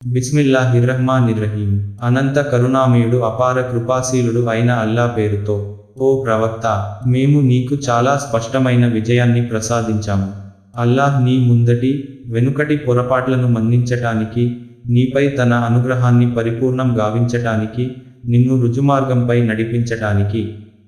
బిస్మిల్లాహిర్రహ్మానిర్రహీం అనంత కరుణామయుడు అపార కృపాశీలుడు అయిన అల్లా పేరుతో ఓ ప్రవక్త మేము నీకు చాలా స్పష్టమైన విజయాన్ని ప్రసాదించాము అల్లాహ్ నీ ముందటి వెనుకటి పొరపాట్లను మన్నించటానికి నీపై తన అనుగ్రహాన్ని పరిపూర్ణం గావించటానికి నిన్ను రుజుమార్గంపై నడిపించటానికి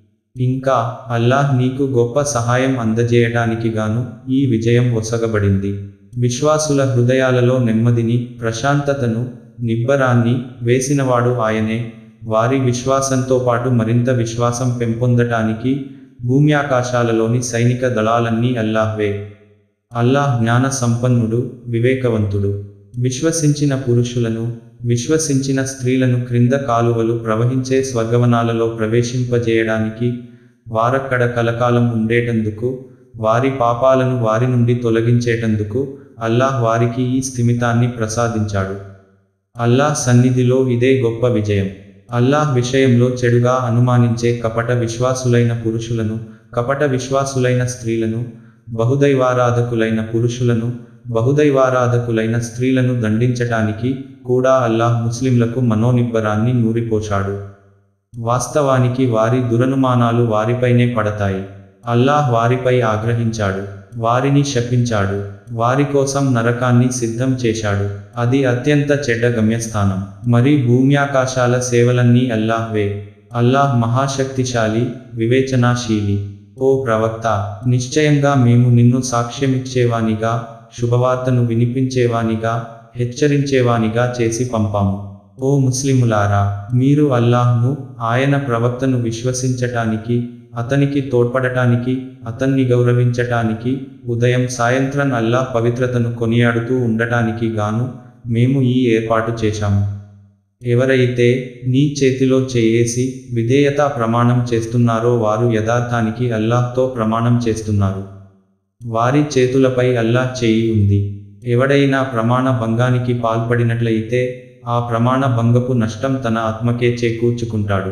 ఇంకా అల్లాహ్ నీకు గొప్ప సహాయం అందజేయటానికి గాను ఈ విజయం ఒసగబడింది విశ్వాసుల హృదయాలలో నెమ్మదిని ప్రశాంతతను నిబ్బరాన్ని వేసినవాడు ఆయనే వారి విశ్వాసంతో పాటు మరింత విశ్వాసం పెంపొందటానికి భూమి ఆకాశాలలోని సైనిక దళాలన్నీ అల్లాహ్వే అల్లాహ్ జ్ఞాన సంపన్నుడు వివేకవంతుడు విశ్వసించిన పురుషులను విశ్వసించిన స్త్రీలను క్రింద కాలువలు ప్రవహించే స్వర్గవనాలలో ప్రవేశింపజేయడానికి వారక్కడ కలకాలం ఉండేటందుకు వారి పాపాలను వారి నుండి తొలగించేటందుకు అల్లాహ్ వారికి ఈ స్థిమితాన్ని ప్రసాదించాడు అల్లాహ్ సన్నిధిలో ఇదే గొప్ప విజయం అల్లాహ్ విషయంలో చెడుగా అనుమానించే కపట విశ్వాసులైన పురుషులను కపట విశ్వాసులైన స్త్రీలను బహుదైవారాధకులైన పురుషులను బహుదైవారాధకులైన స్త్రీలను దండించటానికి కూడా అల్లాహ్ ముస్లింలకు మనోనిబ్బరాన్ని నూరిపోశాడు వాస్తవానికి వారి దురనుమానాలు వారిపైనే పడతాయి అల్లాహ్ వారిపై ఆగ్రహించాడు వారిని శపించాడు వారి కోసం నరకాన్ని సిద్ధం చేశాడు అది అత్యంత చెడ్డ గమ్యస్థానం మరి భూమ్యాకాశాల సేవలన్నీ అల్లాహ్వే అల్లాహ్ మహాశక్తిశాలి వివేచనాశీలి ఓ ప్రవక్త నిశ్చయంగా మేము నిన్ను సాక్ష్యమిచ్చేవానిగా శుభవార్తను వినిపించేవానిగా హెచ్చరించేవానిగా చేసి పంపాము ఓ ముస్లిములారా మీరు అల్లాహ్ను ఆయన ప్రవక్తను విశ్వసించటానికి అతనికి తోడ్పడటానికి అతన్ని గౌరవించటానికి ఉదయం సాయంత్రం అల్లాహ్ పవిత్రతను కొనియాడుతూ ఉండటానికి గాను మేము ఈ ఏర్పాటు చేశాము ఎవరైతే నీ చేతిలో చేయేసి విధేయత ప్రమాణం చేస్తున్నారో వారు యథార్థానికి అల్లాహ్తో ప్రమాణం చేస్తున్నారు వారి చేతులపై అల్లాహ్ చేయి ఉంది ఎవడైనా ప్రమాణ భంగానికి పాల్పడినట్లయితే ఆ ప్రమాణ భంగపు నష్టం తన ఆత్మకే చేకూర్చుకుంటాడు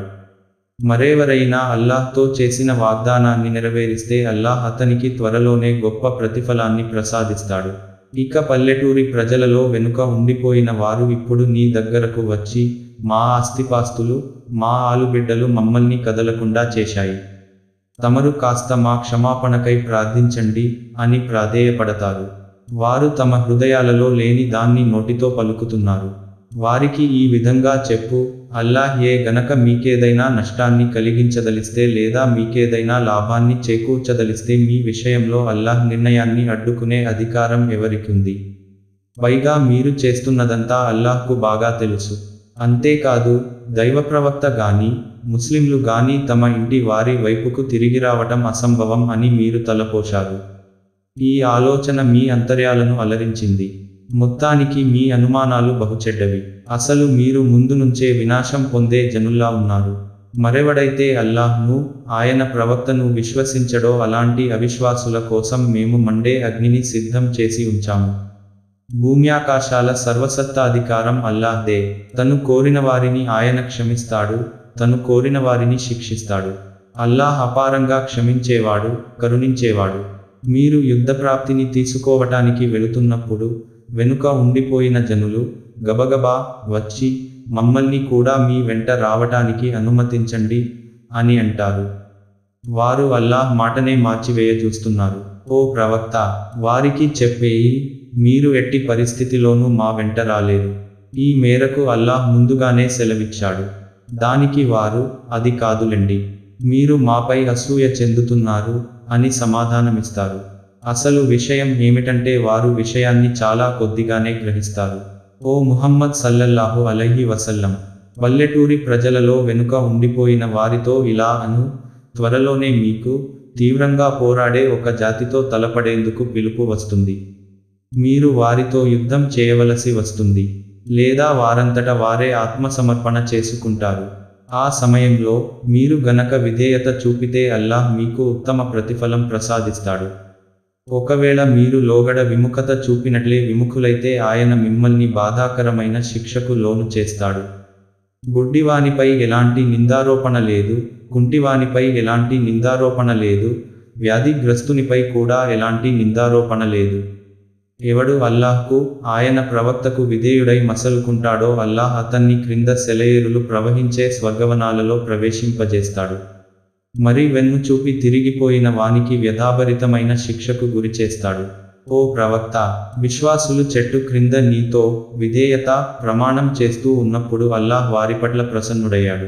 మరెవరైనా అల్లాహ్తో చేసిన వాగ్దానాన్ని నెరవేరిస్తే అల్లాహ్ అతనికి త్వరలోనే గొప్ప ప్రతిఫలాన్ని ప్రసాదిస్తాడు ఇక పల్లెటూరి ప్రజలలో వెనుక ఉండిపోయిన వారు ఇప్పుడు నీ దగ్గరకు వచ్చి మా ఆస్తిపాస్తులు మా ఆలుబిడ్డలు మమ్మల్ని కదలకుండా చేశాయి తమరు కాస్త మా క్షమాపణకై ప్రార్థించండి అని ప్రాధేయపడతారు వారు తమ హృదయాలలో లేని దాన్ని నోటితో పలుకుతున్నారు వారికి ఈ విధంగా చెప్పు అల్లాహ్ ఏ గనక మీకేదైనా నష్టాన్ని కలిగించదలిస్తే లేదా మీకేదైనా లాభాన్ని చేకూర్చదలిస్తే మీ విషయంలో అల్లాహ్ నిర్ణయాన్ని అడ్డుకునే అధికారం ఎవరికుంది పైగా మీరు చేస్తున్నదంతా అల్లాహ్కు బాగా తెలుసు అంతేకాదు దైవప్రవక్త గాని ముస్లింలు గాని తమ ఇంటి వారి వైపుకు తిరిగి రావటం అసంభవం అని మీరు తలపోశారు ఈ ఆలోచన మీ అంతర్యాలను అలరించింది మొత్తానికి మీ అనుమానాలు బహుచెడ్డవి అసలు మీరు ముందు నుంచే వినాశం పొందే జనుల్లా ఉన్నారు మరెవడైతే అల్లాహ్ను ఆయన ప్రవక్తను విశ్వసించడో అలాంటి అవిశ్వాసుల కోసం మేము మండే అగ్నిని సిద్ధం చేసి ఉంచాము భూమ్యాకాశాల సర్వసత్తాధికారం అల్లాహ్దే తను కోరిన వారిని ఆయన క్షమిస్తాడు తను కోరిన వారిని శిక్షిస్తాడు అల్లాహ్ అపారంగా క్షమించేవాడు కరుణించేవాడు మీరు యుద్ధప్రాప్తిని తీసుకోవటానికి వెళుతున్నప్పుడు వెనుక ఉండిపోయిన జనులు గబగబా వచ్చి మమ్మల్ని కూడా మీ వెంట రావటానికి అనుమతించండి అని అంటారు వారు అల్లాహ్ మాటనే మార్చివేయ చూస్తున్నారు ఓ ప్రవక్త వారికి చెప్పేయి మీరు ఎట్టి పరిస్థితిలోనూ మా వెంట రాలేరు ఈ మేరకు అల్లాహ్ ముందుగానే సెలవిచ్చాడు దానికి వారు అది కాదులెండి మీరు మాపై అసూయ చెందుతున్నారు అని సమాధానమిస్తారు అసలు విషయం ఏమిటంటే వారు విషయాన్ని చాలా కొద్దిగానే గ్రహిస్తారు ఓ ముహమ్మద్ సల్లల్లాహు అలైహి వసల్లం పల్లెటూరి ప్రజలలో వెనుక ఉండిపోయిన వారితో ఇలా అను త్వరలోనే మీకు తీవ్రంగా పోరాడే ఒక జాతితో తలపడేందుకు పిలుపు వస్తుంది మీరు వారితో యుద్ధం చేయవలసి వస్తుంది లేదా వారంతట వారే ఆత్మసమర్పణ చేసుకుంటారు ఆ సమయంలో మీరు గనక విధేయత చూపితే అల్లాహ్ మీకు ఉత్తమ ప్రతిఫలం ప్రసాదిస్తాడు ఒకవేళ మీరు లోగడ విముఖత చూపినట్లే విముఖులైతే ఆయన మిమ్మల్ని బాధాకరమైన శిక్షకు లోను చేస్తాడు గుడ్డివానిపై ఎలాంటి నిందారోపణ లేదు కుంటివానిపై ఎలాంటి నిందారోపణ లేదు వ్యాధిగ్రస్తునిపై కూడా ఎలాంటి నిందారోపణ లేదు ఎవడు అల్లాహ్కు ఆయన ప్రవక్తకు విధేయుడై మసలుకుంటాడో అల్లాహ్ అతన్ని క్రింద సెలయేరులు ప్రవహించే స్వర్గవనాలలో ప్రవేశింపజేస్తాడు మరి వెన్ను చూపి తిరిగిపోయిన వానికి వ్యధాభరితమైన శిక్షకు గురిచేస్తాడు ఓ ప్రవక్త విశ్వాసులు చెట్టు క్రింద నీతో విధేయత ప్రమాణం చేస్తూ ఉన్నప్పుడు అల్లాహ్ వారి పట్ల ప్రసన్నుడయ్యాడు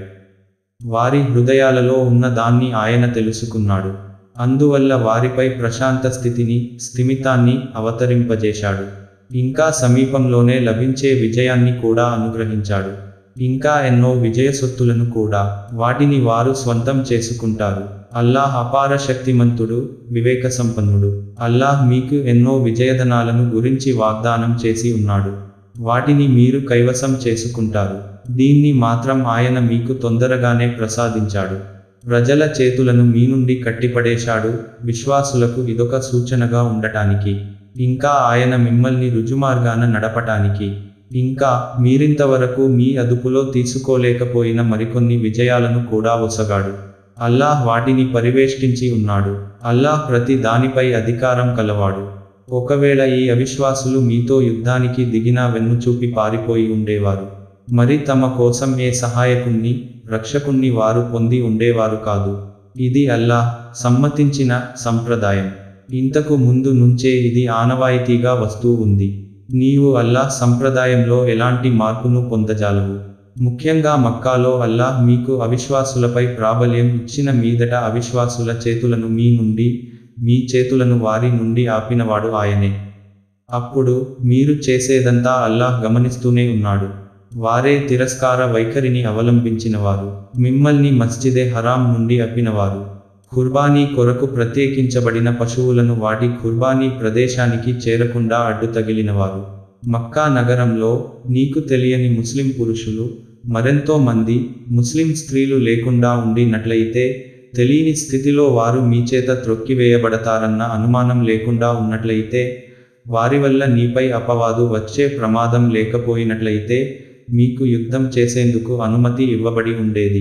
వారి హృదయాలలో ఉన్న దాన్ని ఆయన తెలుసుకున్నాడు అందువల్ల వారిపై ప్రశాంత స్థితిని స్థిమితాన్ని అవతరింపజేశాడు ఇంకా సమీపంలోనే లభించే విజయాన్ని కూడా అనుగ్రహించాడు ఇంకా ఎన్నో విజయసొత్తులను కూడా వాటిని వారు స్వంతం చేసుకుంటారు అల్లాహ్ అపార శక్తిమంతుడు వివేక సంపన్నుడు అల్లాహ్ మీకు ఎన్నో విజయధనాలను గురించి వాగ్దానం చేసి ఉన్నాడు వాటిని మీరు కైవసం చేసుకుంటారు దీన్ని మాత్రం ఆయన మీకు తొందరగానే ప్రసాదించాడు ప్రజల చేతులను మీ నుండి కట్టిపడేశాడు విశ్వాసులకు ఇదొక సూచనగా ఉండటానికి ఇంకా ఆయన మిమ్మల్ని రుజుమార్గాన నడపటానికి ఇంకా మీరింతవరకు మీ అదుపులో తీసుకోలేకపోయిన మరికొన్ని విజయాలను కూడా ఒసగాడు అల్లాహ్ వాటిని పరివేష్టించి ఉన్నాడు అల్లాహ్ ప్రతి దానిపై అధికారం కలవాడు ఒకవేళ ఈ అవిశ్వాసులు మీతో యుద్ధానికి దిగినా వెన్నుచూపి పారిపోయి ఉండేవారు మరి తమ కోసం ఏ సహాయకుణ్ణి రక్షకుణ్ణి వారు పొంది ఉండేవారు కాదు ఇది అల్లాహ్ సమ్మతించిన సంప్రదాయం ఇంతకు ముందు నుంచే ఇది ఆనవాయితీగా వస్తూ ఉంది నీవు అల్లాహ్ సంప్రదాయంలో ఎలాంటి మార్పును పొందజాలవు ముఖ్యంగా మక్కాలో అల్లాహ్ మీకు అవిశ్వాసులపై ప్రాబల్యం ఇచ్చిన మీదట అవిశ్వాసుల చేతులను మీ నుండి మీ చేతులను వారి నుండి ఆపినవాడు ఆయనే అప్పుడు మీరు చేసేదంతా అల్లాహ్ గమనిస్తూనే ఉన్నాడు వారే తిరస్కార వైఖరిని అవలంబించినవారు మిమ్మల్ని మస్జిదే హరాం నుండి అప్పినవారు ఖుర్బానీ కొరకు ప్రత్యేకించబడిన పశువులను వాటి ఖుర్బానీ ప్రదేశానికి చేరకుండా అడ్డు తగిలినవారు మక్కా నగరంలో నీకు తెలియని ముస్లిం పురుషులు మరెంతో మంది ముస్లిం స్త్రీలు లేకుండా ఉండినట్లయితే తెలియని స్థితిలో వారు మీ చేత త్రొక్కివేయబడతారన్న అనుమానం లేకుండా ఉన్నట్లయితే వారి వల్ల నీపై అపవాదు వచ్చే ప్రమాదం లేకపోయినట్లయితే మీకు యుద్ధం చేసేందుకు అనుమతి ఇవ్వబడి ఉండేది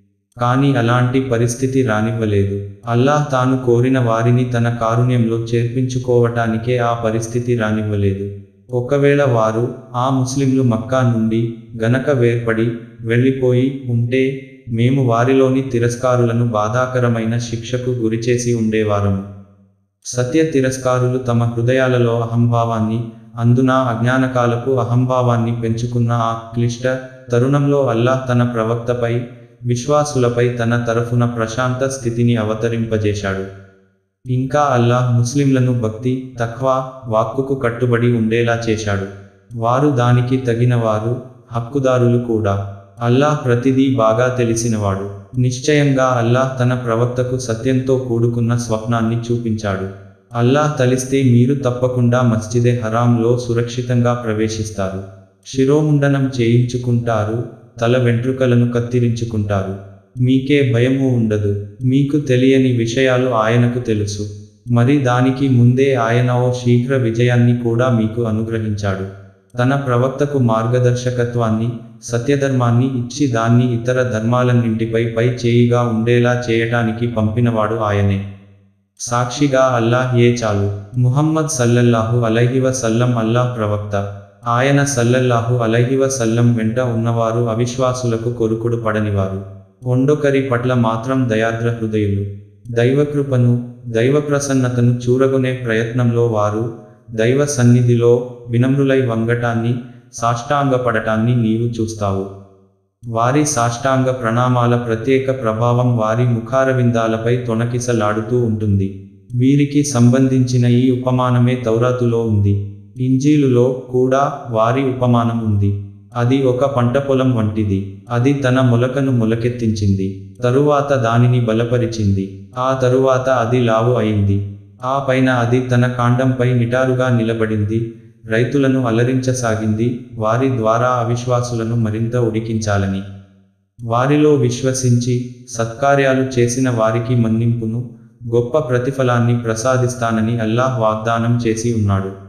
కానీ అలాంటి పరిస్థితి రానివ్వలేదు అల్లాహ్ తాను కోరిన వారిని తన కారుణ్యంలో చేర్పించుకోవటానికే ఆ పరిస్థితి రానివ్వలేదు ఒకవేళ వారు ఆ ముస్లింలు మక్కా నుండి గనక వేర్పడి వెళ్ళిపోయి ఉంటే మేము వారిలోని తిరస్కారులను బాధాకరమైన శిక్షకు గురిచేసి ఉండేవారము సత్య తిరస్కారులు తమ హృదయాలలో అహంభావాన్ని అందున అజ్ఞానకాలపు అహంభావాన్ని పెంచుకున్న ఆ క్లిష్ట తరుణంలో అల్లాహ్ తన ప్రవక్తపై విశ్వాసులపై తన తరఫున ప్రశాంత స్థితిని అవతరింపజేశాడు ఇంకా అల్లాహ్ ముస్లింలను భక్తి తక్వా వాక్కుకు కట్టుబడి ఉండేలా చేశాడు వారు దానికి తగినవారు హక్కుదారులు కూడా అల్లాహ్ ప్రతిదీ బాగా తెలిసినవాడు నిశ్చయంగా అల్లాహ్ తన ప్రవక్తకు సత్యంతో కూడుకున్న స్వప్నాన్ని చూపించాడు అల్లాహ్ తలిస్తే మీరు తప్పకుండా మస్జిదే హరాంలో సురక్షితంగా ప్రవేశిస్తారు శిరోముండనం చేయించుకుంటారు తల వెంట్రుకలను కత్తిరించుకుంటారు మీకే భయము ఉండదు మీకు తెలియని విషయాలు ఆయనకు తెలుసు మరి దానికి ముందే ఆయన ఓ శీఘ్ర విజయాన్ని కూడా మీకు అనుగ్రహించాడు తన ప్రవక్తకు మార్గదర్శకత్వాన్ని సత్యధర్మాన్ని ఇచ్చి దాన్ని ఇతర ధర్మాలన్నింటిపై పై చేయిగా ఉండేలా చేయటానికి పంపినవాడు ఆయనే సాక్షిగా అల్లాహ్ ఏ చాలు ముహమ్మద్ సల్లల్లాహు అలైహివ సల్లం అల్లాహ్ ప్రవక్త ఆయన సల్లల్లాహు అలైహివ సల్లం వెంట ఉన్నవారు అవిశ్వాసులకు కొరుకుడు పడనివారు ఒండొకరి పట్ల మాత్రం దయాద్ర హృదయులు దైవకృపను దైవ ప్రసన్నతను చూరగొనే ప్రయత్నంలో వారు దైవ సన్నిధిలో వినమ్రులై వంగటాన్ని సాష్టాంగపడటాన్ని నీవు చూస్తావు వారి సాష్టాంగ ప్రణామాల ప్రత్యేక ప్రభావం వారి ముఖారవిందాలపై తొణకిసలాడుతూ ఉంటుంది వీరికి సంబంధించిన ఈ ఉపమానమే తౌరాతులో ఉంది ఇంజీలులో కూడా వారి ఉపమానం ఉంది అది ఒక పంట పొలం వంటిది అది తన మొలకను మొలకెత్తించింది తరువాత దానిని బలపరిచింది ఆ తరువాత అది లావు అయింది ఆ పైన అది తన కాండంపై నిటారుగా నిలబడింది రైతులను అలరించసాగింది వారి ద్వారా అవిశ్వాసులను మరింత ఉడికించాలని వారిలో విశ్వసించి సత్కార్యాలు చేసిన వారికి మన్నింపును గొప్ప ప్రతిఫలాన్ని ప్రసాదిస్తానని అల్లాహ్ వాగ్దానం చేసి ఉన్నాడు